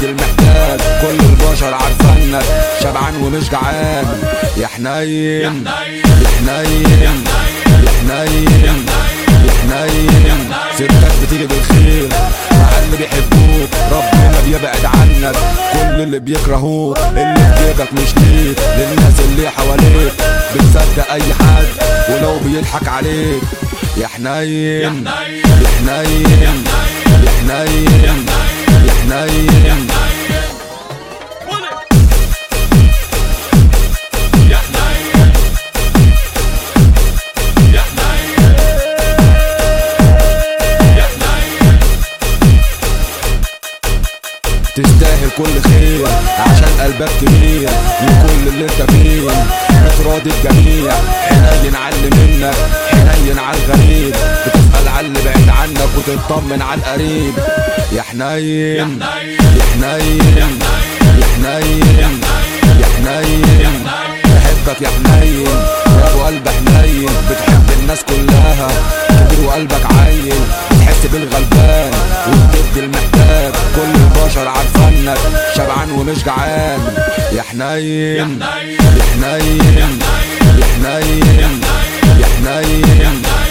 وبتدي المحتاج كل البشر عارفانك شبعان ومش جعان يا حنين يا حنين يا حنين يا حنين سيرتك بتيجي بالخير مع اللي بيحبوك ربنا بيبعد عنك كل اللي بيكرهوك اللي في جيبك مش ليك للناس اللي حواليك بتصدق اي حد ولو بيضحك عليك يا حنين يا حنين يا حنين يا حنين تستاهل كل خير عشان قلبك كبير لكل اللي انت فيه بتراضي الجميع حنين على اللي منك حنين على الغريب بتسأل على اللي بعيد عنك وتطمن على القريب يا حنين يا حنين يا حنين يا حنين بحبك يا حنين يا ابو قلب حنين بتحب الناس كلها كبير وقلبك عين بتحس بالغلبان وبتدي المحتاج كل البشر عارفانك شبعان ومش جعان يا حنين يا حنين يا حنين يا حنين